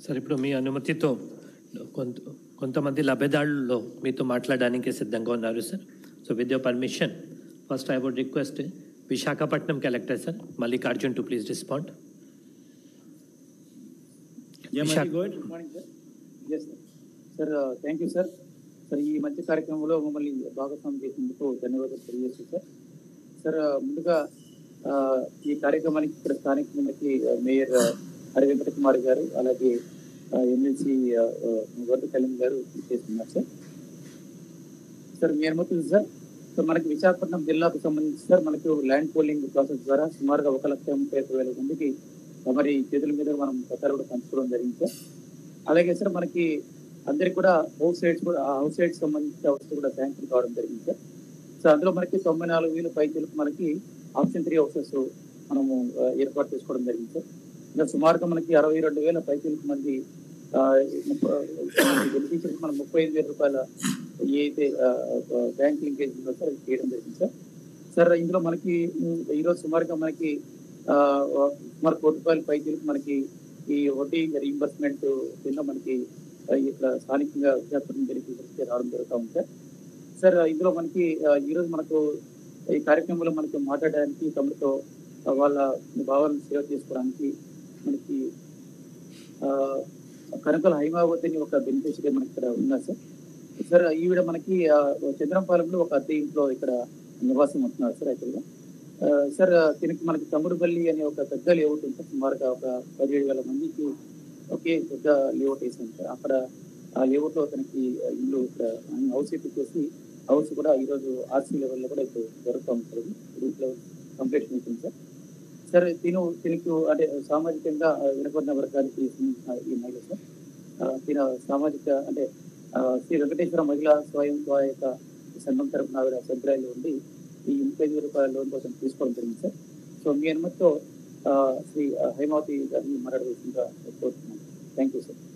Sir ఇప్పుడు మీ అనుమతితో కొంత కొంతమంది లబ్ధిదారుల్లో మీతో మాట్లాడడానికి సిద్ధంగా ఉన్నారు sir so with your permission first I would request Visakhapatnam collector sir Mallikarjun to please respond Yeah, Vishak- Mati, go ahead. Good morning sir yes sir thank you sir sir ఈ మంచి కార్యక్రమంలో మమ్మల్ని భాగస్వామ్యం చేసినందుకు ధన్యవాదాలు తెలియజేస్తాను సార్ సార్ ముందుగా ఆ, ఈ కార్యక్రమానికి ఇక్కడ స్థానిక మందికి మేయర్ హరి వెంకట కుమార్ గారు అలాగే ఎమ్మెల్సీ వరద కళ్యాణ్ గారు చేస్తున్నారు సార్ సార్ మీ అనుమతి సార్ సో మనకి విశాఖపట్నం జిల్లాకు సంబంధించి సార్ మనకు ల్యాండ్ పోలింగ్ ప్రాసెస్ ద్వారా సుమారుగా ఒక లక్ష ముప్పై ఐదు వేల మందికి మరి చేతుల మీద మనం పత్రాలు కూడా పంచుకోవడం జరిగింది సార్ అలాగే సార్ మనకి అందరికి కూడా హౌస్ సైడ్స్ కూడా ఆ హౌస్ సైడ్స్ సంబంధించిన హౌస్ కూడా శాంక్షన్ కావడం జరిగింది సార్ సో అందులో మనకి తొంభై నాలుగు వేలు పైచలకు మనకి ఆప్షన్ త్రీ హౌసెస్ మనము ఆ, ఏర్పాటు చేసుకోవడం జరిగింది సార్ ఇంకా సుమారుగా మనకి అరవై రెండు వేల పైచలకు మంది ఆ, ముప్ప- మనకి బెనిఫిషియరీస్ మనం ముప్పై ఐదు వేల రూపాయల ఏదైతే బ్యాంక్ లింకేజ్ ఉందో సార్ అది చేయడం జరిగింది సార్ సార్ ఇందులో మనకి ఉమ్, ఈరోజు సుమారుగా మనకి ఆ, సుమారు కోటి రూపాయల పైచలకు మనకి ఈ వడ్డీ రీఇంబర్స్మెంట్ కింద మనకి ఆ, ఇక్కడ స్థానికంగా విశాఖపట్నం బెనిఫిషరీస్కి రావడం జరుగుతూ ఉంది సార్ సార్ ఇందులో మనకి ఆ, ఈరోజు మనకు ఈ కార్యక్రమంలో మనకు మాట్లాడడానికి తమతో ఆ, వాళ్ళ భావాలను సేవ చేసుకోవడానికి మనకి ఆ, కనకల హైమావతి అని ఒక బెనిఫిషరీ మనకి ఇక్కడ ఉన్నారు సార్ సార్ ఈవిడ మనకి ఆ, చంద్రంపాలెంలో ఒక అద్దె ఇంట్లో ఇక్కడ నివాసం ఉంటున్నారు సార్ యాక్చువల్గా ఆ, సార్ దీనికి మనకి తమ్ముడుపల్లి అనే ఒక పెద్ద లేఅవుట్ ఉంది సార్ సుమారుగా ఒక పదిహేడు వేల మందికి ఒకే పెద్ద లేఅవుట్ వేసాం సార్ అక్కడ ఆ లేఅవుట్ లో తనకి ఇల్లు ఇక్కడ హౌస్ ఇప్పించేసి హౌస్ కూడా ఈ రోజు ఆర్సీ లెవెల్లో కూడా ఇప్పుడు జరుగుతూ ఉంటుంది రూట్ లెవెల్ కంప్లీషన్ అవుతుంది సార్ సార్ తిను తినకు అంటే సామాజికంగా ఆ, వెనుకబడిన వర్గానికి సంబంధించిన ఈ మహిళ సార్ ఆ, తిన సామాజిక అంటే ఆ, శ్రీ వెంకటేశ్వర మహిళా స్వయం సహాయక సంఘం తరఫున ఆవిడ సభ్యురాలు ఉండి ఈ ముప్పై ఐదు రూపాయల లోన్ కోసం తీసుకోవడం జరిగింది సార్ సో మీ అనుమతితో ఆ, శ్రీ ఆ, హైమావతి గారిని మాట్లాడవలసిందిగా కోరుతున్నాను థ్యాంక్ యూ సార్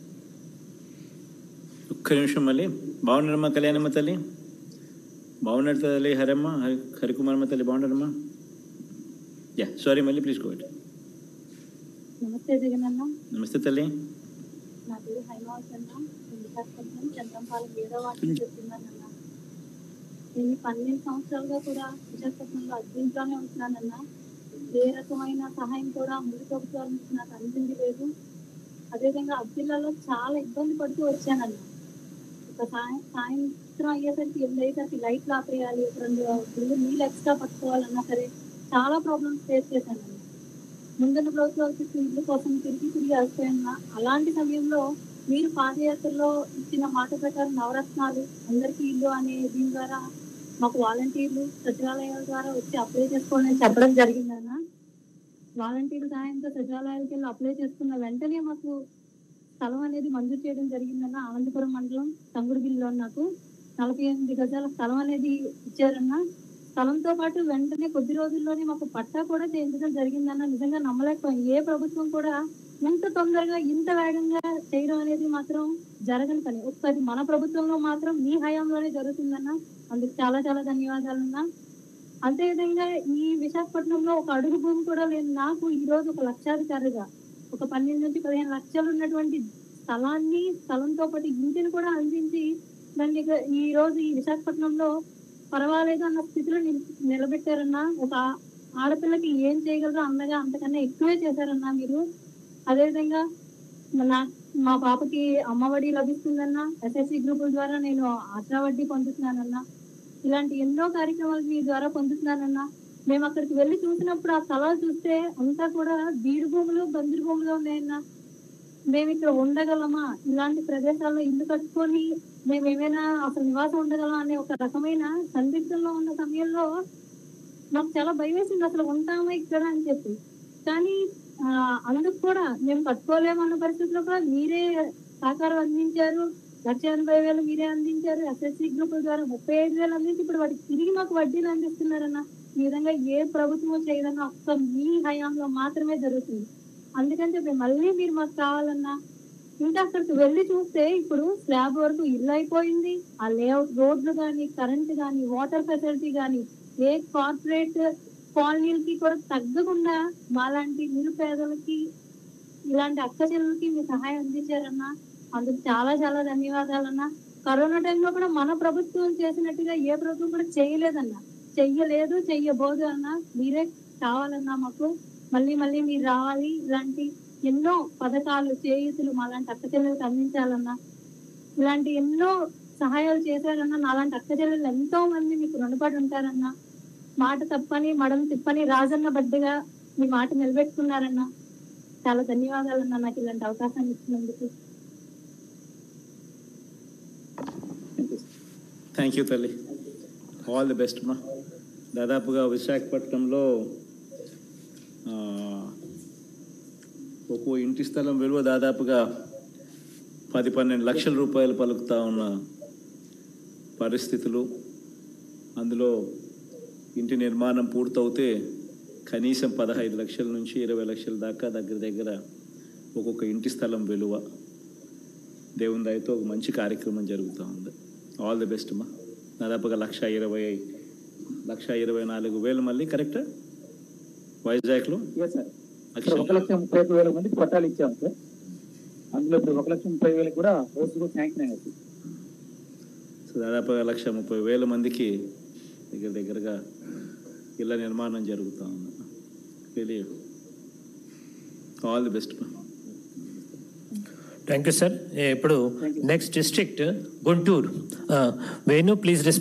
ఒక్క నిమిషం మళ్ళీ బాగున్నారమ్మా కళ్యాణమ్మ తల్లి బాగున్నారు తల్లి హరమ్మ హరి హరికుమారమ్మ తల్లి బాగున్నారమ్మా యా సారీ మళ్ళీ ప్లీజ్ కోట్ నమస్తే జగనన్న నమస్తే తల్లి నా పేరు హైమావతి అన్న నేను విశాఖపట్నం చంద్రంపాలెం ఏడో వాటిని చెప్తున్నానన్న నేను ఈ పన్నెండు సంవత్సరాలుగా కూడా విశాఖపట్నంలో అద్దెంట్లోనే ఉంటున్నానన్న ఏ రకమైన సహాయం కూడా ముందు ప్రభుత్వాల నుంచి నాకు అందింది లేదు అదేవిధంగా అద్దెలలో చాలా ఇబ్బంది పడుతూ వచ్చానన్న ఒక సాయం సాయంత్రం అయ్యేసరికి ఎనిమిది అయ్యేసరికి లైట్లు ఆపేయాలి ఒక రెండు బిల్లు నీళ్ళు ఎక్స్ట్రా పట్టుకోవాలన్నా సరే చాలా ప్రాబ్లమ్స్ ఫేస్ చేశానన్న ముందున్న ప్రభుత్వాలు ఇచ్చిన ఇల్లు కోసం తిరిగి తిరిగి వస్తున్నా అలాంటి సమయంలో మీరు పాదయాత్రలో ఇచ్చిన మాట ప్రకారం నవరత్నాలు అందరికీ ఇల్లు అనే దీని ద్వారా మాకు వాలంటీర్లు సచివాలయాల ద్వారా వచ్చి అప్లై చేసుకోవాలని చెప్పడం జరిగిందన్న వాలంటీర్ల సహాయంతో సచివాలయాలకు వెళ్ళి అప్లై చేసుకున్న వెంటనే మాకు స్థలం అనేది మంజూరు చేయడం జరిగిందన్న ఆనందపురం మండలం తంగుడుగిరిలో నాకు నలభై ఎనిమిది గజాల స్థలం అనేది ఇచ్చారన్న స్థలంతో పాటు వెంటనే కొద్ది రోజుల్లోనే మాకు పట్టా కూడా చేయించడం జరిగిందన్న నిజంగా నమ్మలేకపోయాం ఏ ప్రభుత్వం కూడా ఇంత తొందరగా ఇంత వేగంగా చేయడం అనేది మాత్రం జరగని పని ఒకసారి మన ప్రభుత్వంలో మాత్రం మీ హయాంలోనే జరుగుతుందన్న అందుకు చాలా చాలా ధన్యవాదాలన్నా అంతేవిధంగా ఈ విశాఖపట్నంలో ఒక అడుగు భూమి కూడా లేని నాకు ఈ రోజు ఒక లక్షాధికారిగా ఒక పన్నెండు నుంచి పదిహేను లక్షలు ఉన్నటువంటి స్థలాన్ని స్థలంతో పాటు ఇంటిని కూడా అందించి దాన్ని ఇక ఈ రోజు ఈ విశాఖపట్నంలో పర్వాలేదు అన్న స్థితిలో నిల్- నిలబెట్టారన్నా ఒక ఆడపిల్లకి ఏం చేయగలరో అన్నగా అంతకన్నా ఎక్కువే చేశారన్నా మీరు అదేవిధంగా నా మా పాపకి అమ్మఒడి లభిస్తుందన్నా ఎస్ఎస్సి గ్రూపుల ద్వారా నేను ఆశా వడ్డీ పొందుతున్నానన్నా ఇలాంటి ఎన్నో కార్యక్రమాలు మీ ద్వారా పొందుతున్నానన్నా మేము అక్కడికి వెళ్ళి చూసినప్పుడు ఆ స్థలాలు చూస్తే అంతా కూడా బీడు భూములు బంజరు భూములు ఉన్నాయన్నా మేము ఇక్కడ ఉండగలమా ఇలాంటి ప్రదేశాల్లో ఇల్లు కట్టుకొని మేము ఏమైనా అసలు నివాసం ఉండగలమా అనే ఒక రకమైన సందిగ్ధంలో ఉన్న సమయంలో మాకు చాలా భయం వేసింది అసలు ఉంటామా ఇక్కడ అని చెప్పి కానీ ఆ, అందుకు కూడా మేము కట్టుకోలేము అన్న పరిస్థితిలో కూడా మీరే సహకారం అందించారు లక్ష ఎనభై వేలు మీరే అందించారు ఎస్ఎస్సి గ్రూపుల ద్వారా ముప్పై ఐదు వేలు అందించి ఇప్పుడు వాటికి తిరిగి మాకు వడ్డీలు అందిస్తున్నారన్న ఈ విధంగా ఏ ప్రభుత్వం చేయదన్నా ఒక్క మీ హయాంలో మాత్రమే జరుగుతుంది అందుకని చెప్పి మళ్ళీ మీరు మాకు కావాలన్నా ఇంకా అక్కడికి వెళ్ళి చూస్తే ఇప్పుడు స్లాబ్ వరకు ఇల్లు అయిపోయింది ఆ లేఅవుట్ రోడ్లు కానీ కరెంట్ కానీ వాటర్ ఫెసిలిటీ కానీ ఏ కార్పొరేట్ కాలనీలకి కూడా తగ్గకుండా మాలాంటి నిరుపేదలకి ఇలాంటి అక్క చెల్లెలకి మీ సహాయం అందించారన్నా అందుకు చాలా చాలా ధన్యవాదాలన్నా కరోనా టైంలో కూడా మన ప్రభుత్వం చేసినట్టుగా ఏ ప్రభుత్వం కూడా చేయలేదన్నా చెయ్యలేదు చెయ్యబోదు అన్నా మీరే కావాలన్నా మాకు మళ్ళీ మళ్ళీ మీరు రావాలి ఇలాంటి ఎన్నో పథకాలు చేయుతులు మాలాంటి అక్క చెల్లెలకు అందించాలన్నా ఇలాంటి ఎన్నో సహాయాలు చేశారన్నా నాలాంటి అక్క చెల్లెలు ఎంతో మంది మీకు రుణపడి ఉంటారన్నా మాట తప్పని మడం తిప్పని రాజన్న బడ్డగా మీ మాట నిలబెట్టుకున్నారన్నా చాలా ధన్యవాదాలన్నా నాకు ఇలాంటి అవకాశాన్ని ఇచ్చినందుకు thank thank you sir you తల్లి ఆల్ ది బెస్ట్ మా దాదాపుగా విశాఖపట్నంలో ఆ, ఒక్కో ఇంటి స్థలం విలువ దాదాపుగా పది పన్నెండు లక్షల రూపాయలు పలుకుతా ఉన్న పరిస్థితులు అందులో ఇంటి నిర్మాణం పూర్తవుతే కనీసం పదహైదు లక్షల నుంచి ఇరవై లక్షల దాకా దగ్గర దగ్గర ఒక్కొక్క ఇంటి స్థలం విలువ దేవుని దయతో ఒక మంచి కార్యక్రమం జరుగుతూ ఉంది ఆల్ ది బెస్ట్ అమ్మా దాదాపుగా లక్ష ఇరవై లక్ష ఇరవై నాలుగు వేలు మళ్ళీ కరెక్టా వైజాగ్లో ఎస్ సార్ లక్ష సార్ ఒక లక్ష ముప్పై ఒక్క వేల మందికి పట్టాలు ఇచ్చాము సార్ అందులో ఇప్పుడు ఒక లక్ష ముప్పై వేలకు కూడా హౌస్ కూడా శాంక్షన్ అయ్యాయి సో దాదాపుగా లక్ష ముప్పై వేల మందికి దగ్గర దగ్గరగా ఇళ్ళ నిర్మాణం జరుగుతూ ఉంది really all the best thank you sir ఇప్పుడు next district Guntur Venu please